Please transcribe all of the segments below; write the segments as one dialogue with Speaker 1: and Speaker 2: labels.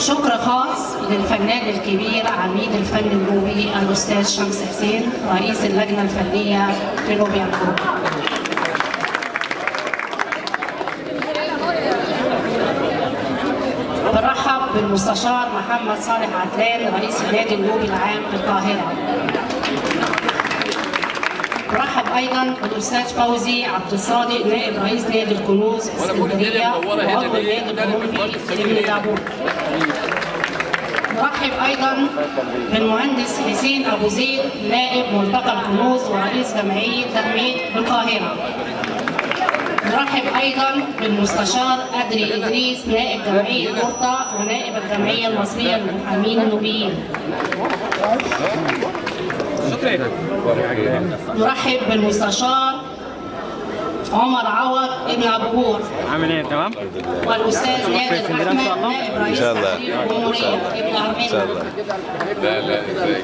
Speaker 1: شكر خاص للفنان الكبير عميد الفن النوبي الاستاذ شمس حسين رئيس اللجنه الفنيه في نوبيا الكوب. برحب بالمستشار محمد صالح عدلان رئيس النادي النوبي العام بالقاهره. برحب ايضا بالاستاذ فوزي عبد الصادق نائب رئيس نادي الكنوز اسكندريه وعضو النادي الاولمبي ابن داوود. نرحب ايضا بالمهندس حسين ابو زيد نائب ملتقى الكنوز ورئيس جمعيه تنميه بالقاهره. نرحب ايضا بالمستشار ادري ادريس نائب جمعيه قرطه ونائب الجمعيه المصريه للمحامين النوبيين. نرحب بالمستشار عمر عوض ابن ابو جور
Speaker 2: عامل ايه تمام؟
Speaker 1: والاستاذ نادر
Speaker 2: اسكندرية إن شاء
Speaker 1: احمد
Speaker 2: الله؟
Speaker 1: نائب رئيس
Speaker 3: إن شاء الله.
Speaker 1: تحرير الجمهوريه ابن
Speaker 3: ان شاء
Speaker 1: ارمينيا
Speaker 3: الله
Speaker 4: لا لا ازاي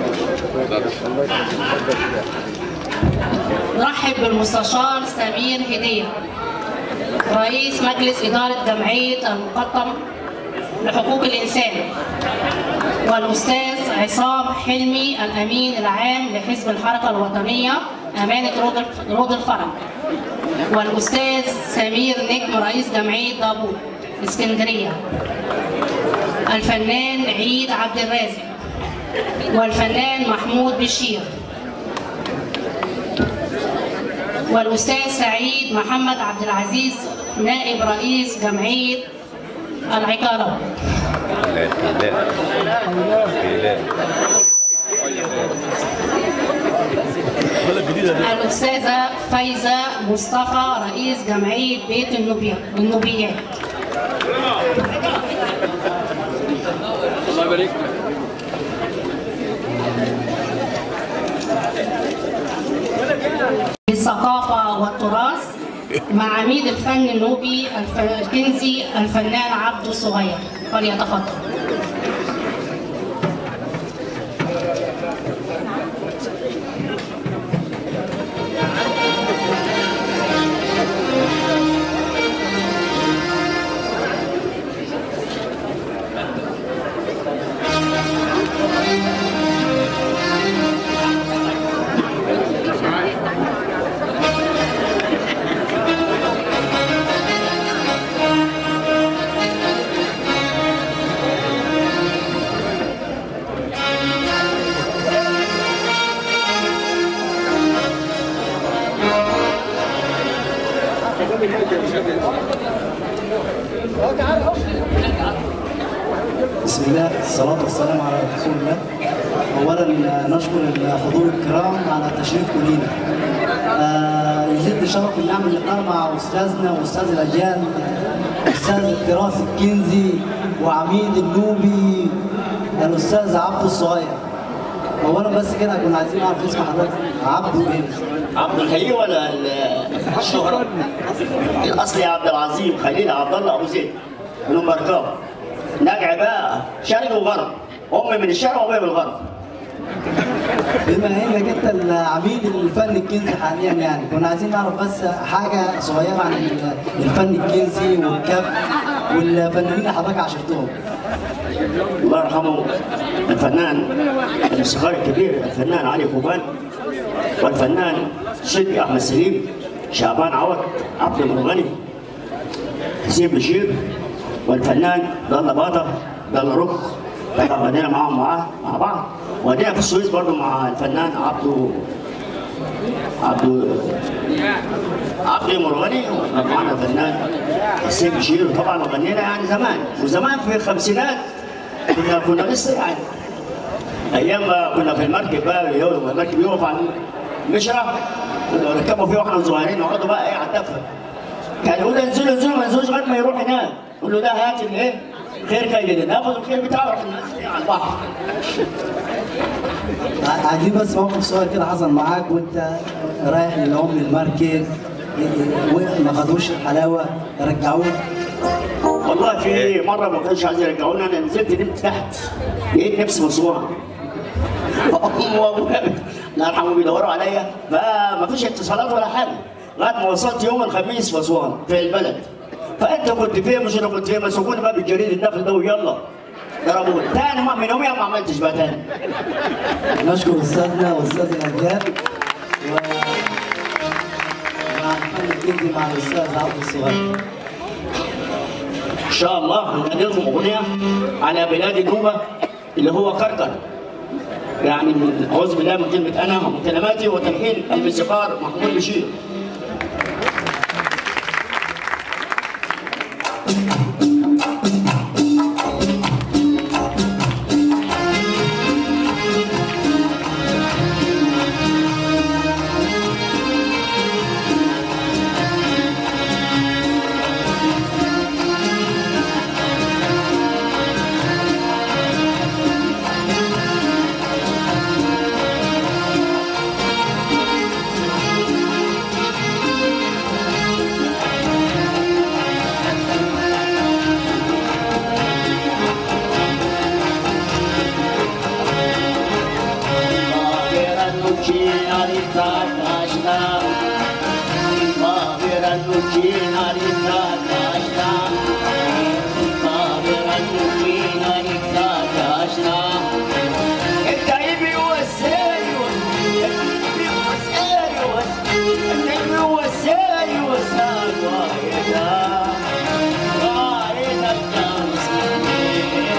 Speaker 1: نرحب بالمستشار سمير هديه رئيس مجلس اداره جمعيه المقطم لحقوق الانسان والاستاذ عصام حلمي الامين العام لحزب الحركه الوطنيه امانه رود رود الفرج والاستاذ سمير نجم رئيس جمعيه دابور اسكندريه الفنان عيد عبد الرازق والفنان محمود بشير والاستاذ سعيد محمد عبد العزيز نائب رئيس جمعيه العقارات
Speaker 3: لا لا لا
Speaker 1: الاستاذه فايزه مصطفى رئيس جمعيه بيت النوبيا النوبيات
Speaker 4: الله يبارك لك
Speaker 1: للثقافه والتراث مع عميد الفن النوبي الف- الكنزي الفنان عبده الصغير فليتفضل
Speaker 5: بسم الله الصلاة والسلام على رسول الله أولا آه، نشكر الحضور الكرام على تشريفكم لينا آه، يزيد شرف ان نعمل لقاء مع أستاذنا وأستاذ الأجيال أستاذ التراث الكنزي وعميد النوبي الأستاذ عبد الصغير أولا بس كده كنا عايزين نعرف اسم حضرتك عبده إيه؟
Speaker 6: عبد الحي ولا ال- الشهرة؟ الأصلي عبد العظيم خليل عبد الله أبو زيد من أم بركاب نجع بقى شرق وغرب أمي من الشرق وأبويا من الغرب
Speaker 5: بما انك انت العميد الفن الكنزي حاليا يعني كنا عايزين نعرف بس حاجه صغيره عن ال- الفن الكنزي والكف والفنانين اللي حضرتك عاشرتهم
Speaker 6: الله يرحمه الفنان الموسيقار الكبير الفنان علي كوبان والفنان شدي أحمد سليم شعبان عوض عبد المرغني حسين بشير والفنان ضل باطة ضل رك طبعا ودينا معاهم معاه مع بعض ودينا في السويس برضه مع الفنان عبده عبده عبد مرغني معنا الفنان حسين بشير طبعا وغنينا يعني زمان وزمان في الخمسينات كنا كنا لسه يعني ايام ما كنا في المركب بقى اللي هو لما المركب يقف على المشرة كنا نركبوا فيه واحنا صغيرين نقعدوا بقى ايه على الدفه كان يقول انزلوا انزلوا ما ينزلوش لغايه ما يروح هناك يقول له ده هات الايه خير كي ناخد الخير بتاعه واحنا على البحر
Speaker 5: ع- عايزين بس موقف صغير كده حصل معاك وانت رايح للعم المركب وما خدوش الحلاوه رجعوك
Speaker 6: والله في مره ما كانش عايز يرجعونا انا نزلت نمت تحت لقيت نفسي مصوان امي وابويا الله يرحمهم بيدوروا عليا فما فيش اتصالات ولا حاجه لغايه ما وصلت يوم الخميس في اسوان في البلد فانت كنت فين مش انا كنت فين مسكوني بقى بالجريد الداخل ده ويلا ضربوني تاني ما من يوميها ما عملتش بقى تاني
Speaker 5: نشكر استاذنا واستاذ الابيات و مع محمد الكنزي مع الاستاذ عبد الصغير
Speaker 6: ان شاء الله هنقدم لكم اغنيه على بلاد النوبه اللي هو كركر يعني من اعوذ بالله من كلمه انا ومن كلماتي وتلحين الموسيقار محمود بشير Babiran nukin arita kashna Babiran nukin arita kashna Babiran nukin arita kashna التعيبي والساري التعيبي والساري التعيبي والساري والساري وايدا وايدا الجامسين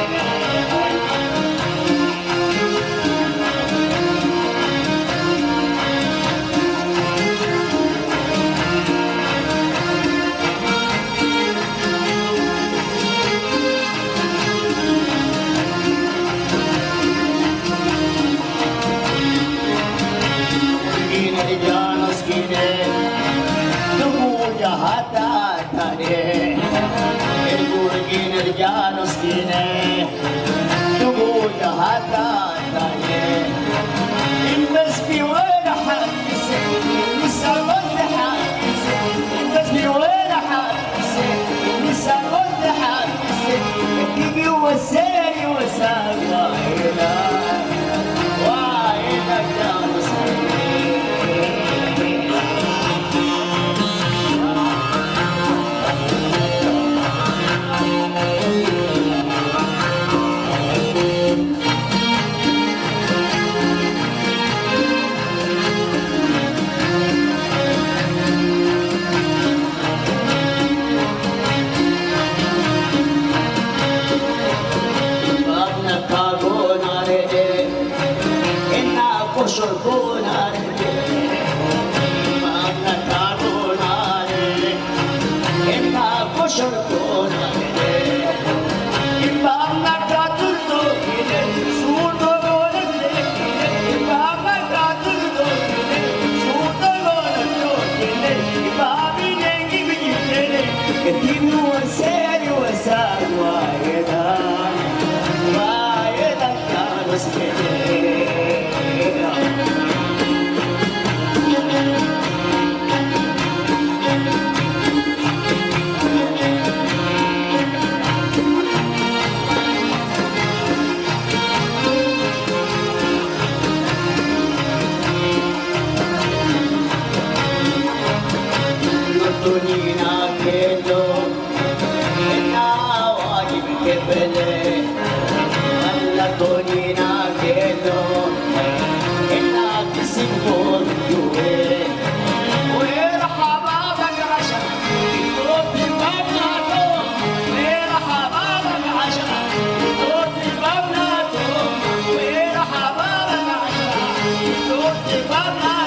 Speaker 6: Skine Rijano skine Nuja hata tane Ergurgin Rijano skine Nuja hata tane الناس في وين حدث لسه الرد حدث الناس في وين حدث لسه الرد حدث تيجي وساري وساري وايدا وايدا يا مسلمين Babna kagona re, inna kushur kona re. Babna kagona re, inna kushur kona re. Babna katurdo kine, surdo gona re. Babna katurdo kine, surdo gona kine. Babi nengi bijine, ketimu waseri wasari waeda. Waeda kanos kene. Tunina kendo, ina wajib kebele. Allah tunina kendo, ina kisimpon yue. وين حبابك عشان تروح بابناته وين حبابك عشان تروح بابناته وين حبابك عشان تروح بابناته